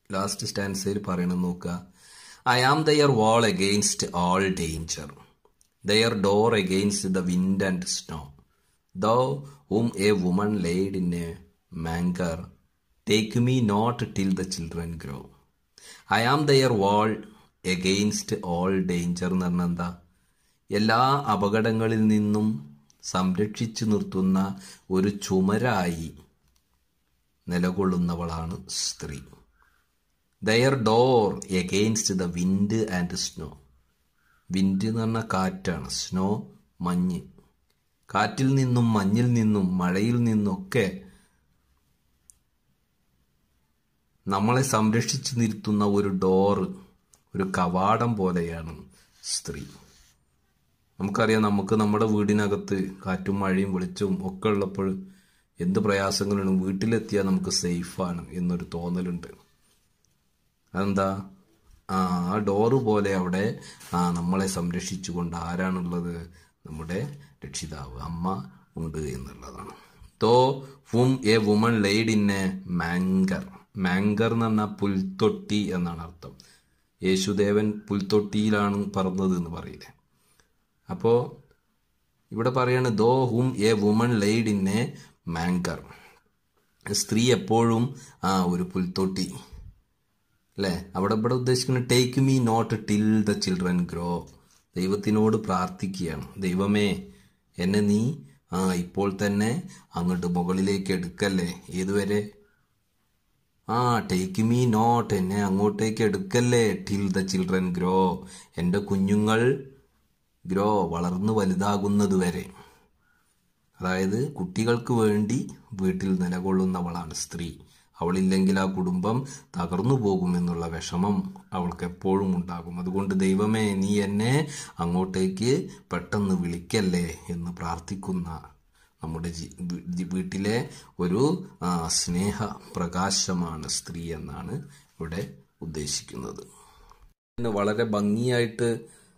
last സ്റ്റാൻസയിൽ പറയണം നോക്കുക I am their wall against all danger their door against the wind and snow though um a woman laid in a manger take me not till the children grow I am their wall against all danger എന്ന് പറഞ്ഞാൽ എന്താ എല്ലാ അപകടങ്ങളിൽ നിന്നും സംരക്ഷിച്ചു നിർത്തുന്ന ഒരു ചുമരായി നിലകൊള്ളുന്നവളാണ് സ്ത്രീ their door against the wind and snow wind എന്ന് പറഞ്ഞാൽ കാറ്റാണ് സ്നോ മഞ്ഞ് കാറ്റിൽ നിന്നും മഞ്ഞിൽ നിന്നും മഴയിൽ നിന്നൊക്കെ നമ്മളെ സംരക്ഷിച്ചു നിർത്തുന്ന ഒരു ഡോറ് ഒരു കവാടം പോലെയാണ് സ്ത്രീ നമുക്കറിയാം നമുക്ക് നമ്മുടെ വീടിനകത്ത് കാറ്റും മഴയും വെളിച്ചവും ഒക്കെ ഉള്ളപ്പോൾ എന്ത് പ്രയാസങ്ങളും വീട്ടിലെത്തിയാൽ നമുക്ക് സേഫാണ് എന്നൊരു തോന്നലുണ്ട് അതെന്താ ആ ആ ഡോറ് പോലെ അവിടെ ആ നമ്മളെ സംരക്ഷിച്ചുകൊണ്ട് ആരാണുള്ളത് നമ്മുടെ രക്ഷിതാവ് അമ്മ ഉണ്ട് എന്നുള്ളതാണ് though um a woman laid in a manger manger എന്ന് പറഞ്ഞാൽ പുൽത്തൊട്ടി എന്നാണ് അർത്ഥം യേശുദേവൻ പുൽത്തൊട്ടിയിലാണ് പറന്നത് എന്ന് പറയില്ലേ അപ്പോൾ ഇവിടെ പറയാണ് though hmm a woman laid in a manger സ്ത്രീ എപ്പോഴും ആ ഒരു പുൽത്തൊട്ടി അല്ലേ അവിടെ ഇവിടെ ഉദ്ദേശിക്കുന്നത് take me not till the children grow ദൈവത്തിനോട് പ്രാർത്ഥിക്കുകയാണ് ദൈവമേ എന്നെ നീ ആ ഇപ്പോൾ തന്നെ അങ്ങോട്ട് മുകളിലേക്ക് എടുക്കല്ലേ ഏതുവരെ ആ ടേക്ക് മീ നോട്ട് എന്നെ അങ്ങോട്ടേക്ക് എടുക്കല്ലേ ടിൽ ദ ചിൽഡ്രൻ ഗ്രോ എൻ്റെ കുഞ്ഞുങ്ങൾ ഗ്രോ വളർന്നു വലുതാകുന്നത് വരെ അതായത് കുട്ടികൾക്ക് വേണ്ടി വീട്ടിൽ നിലകൊള്ളുന്നവളാണ് സ്ത്രീ അവളില്ലെങ്കിൽ ആ കുടുംബം തകർന്നു പോകുമെന്നുള്ള വിഷമം അവൾക്ക് എപ്പോഴും ഉണ്ടാകും അതുകൊണ്ട് ദൈവമേ നീ എന്നെ അങ്ങോട്ടേക്ക് പെട്ടെന്ന് വിളിക്കല്ലേ എന്ന് പ്രാർത്ഥിക്കുന്ന നമ്മുടെ വീട്ടിലെ ഒരു സ്നേഹ പ്രകാശമാണ് സ്ത്രീ എന്നാണ് ഇവിടെ ഉദ്ദേശിക്കുന്നത് വളരെ ഭംഗിയായിട്ട്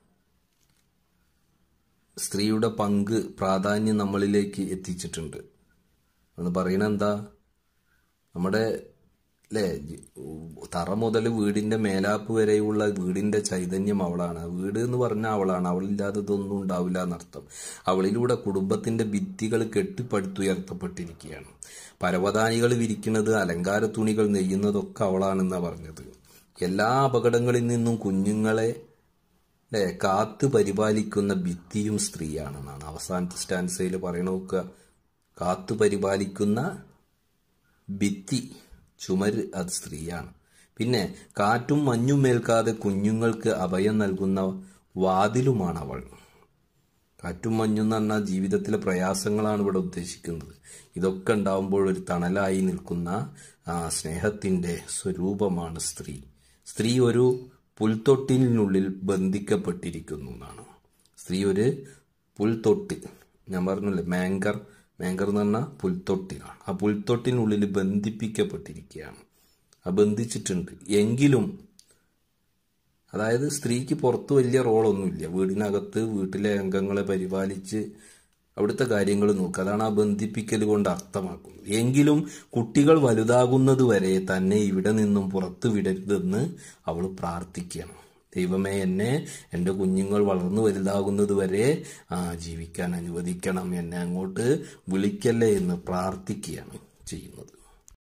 സ്ത്രീയുടെ പങ്ക് പ്രാധാന്യം നമ്മളിലേക്ക് എത്തിച്ചിട്ടുണ്ട് എന്ന് പറയണ എന്താ നമ്മുടെ അല്ലേ തറ മുതൽ വീടിന്റെ മേലാപ്പ് വരെയുള്ള വീടിന്റെ ചൈതന്യം അവളാണ് വീട് എന്ന് പറഞ്ഞാൽ അവളാണ് അവളില്ലാതെ ഇതൊന്നും ഉണ്ടാവില്ല എന്നർത്ഥം അവളിലൂടെ കുടുംബത്തിന്റെ ഭിത്തികൾ കെട്ടിപ്പടുത്തുയർത്തപ്പെട്ടിരിക്കുകയാണ് പരവതാനികൾ വിരിക്കുന്നത് അലങ്കാര തുണികൾ നെയ്യുന്നതൊക്കെ അവളാണെന്നാണ് പറഞ്ഞത് എല്ലാ അപകടങ്ങളിൽ നിന്നും കുഞ്ഞുങ്ങളെ അല്ലെ കാത്തു പരിപാലിക്കുന്ന ഭിത്തിയും സ്ത്രീയാണെന്നാണ് അവസാനത്തെ സ്റ്റാൻസയിൽ പറയണ നോക്കുക കാത്തു പരിപാലിക്കുന്ന ഭിത്തി ചുമര് അത് സ്ത്രീയാണ് പിന്നെ കാറ്റും മഞ്ഞും മേൽക്കാതെ കുഞ്ഞുങ്ങൾക്ക് അഭയം നൽകുന്ന വാതിലുമാണ് അവൾ കാറ്റും മഞ്ഞും എന്ന് പറഞ്ഞാൽ ജീവിതത്തിലെ പ്രയാസങ്ങളാണ് ഇവിടെ ഉദ്ദേശിക്കുന്നത് ഇതൊക്കെ ഉണ്ടാവുമ്പോൾ ഒരു തണലായി നിൽക്കുന്ന ആ സ്നേഹത്തിന്റെ സ്വരൂപമാണ് സ്ത്രീ സ്ത്രീ ഒരു പുൽത്തൊട്ടിനുള്ളിൽ ബന്ധിക്കപ്പെട്ടിരിക്കുന്നു എന്നാണ് സ്ത്രീ ഒരു പുൽത്തൊട്ട് ഞാൻ പറഞ്ഞില്ലേ മാങ്കർ മാങ്കർ എന്ന് പറഞ്ഞാൽ പുൽത്തൊട്ടിലാണ് ആ പുൽത്തൊട്ടിനുള്ളിൽ ബന്ധിപ്പിക്കപ്പെട്ടിരിക്കുകയാണ് ആ ബന്ധിച്ചിട്ടുണ്ട് എങ്കിലും അതായത് സ്ത്രീക്ക് പുറത്ത് വലിയ റോളൊന്നുമില്ല വീടിനകത്ത് വീട്ടിലെ അംഗങ്ങളെ പരിപാലിച്ച് അവിടുത്തെ കാര്യങ്ങൾ നോക്കുക അതാണ് ആ ബന്ധിപ്പിക്കൽ കൊണ്ട് അർത്ഥമാക്കുന്നത് എങ്കിലും കുട്ടികൾ വലുതാകുന്നത് വരെ തന്നെ ഇവിടെ നിന്നും പുറത്തു വിടരുതെന്ന് അവൾ പ്രാർത്ഥിക്കണം ദൈവമേ എന്നെ എൻ്റെ കുഞ്ഞുങ്ങൾ വളർന്നു വലുതാകുന്നത് വരെ ജീവിക്കാൻ അനുവദിക്കണം എന്നെ അങ്ങോട്ട് വിളിക്കല്ലേ എന്ന് പ്രാർത്ഥിക്കുകയാണ് ചെയ്യുന്നത്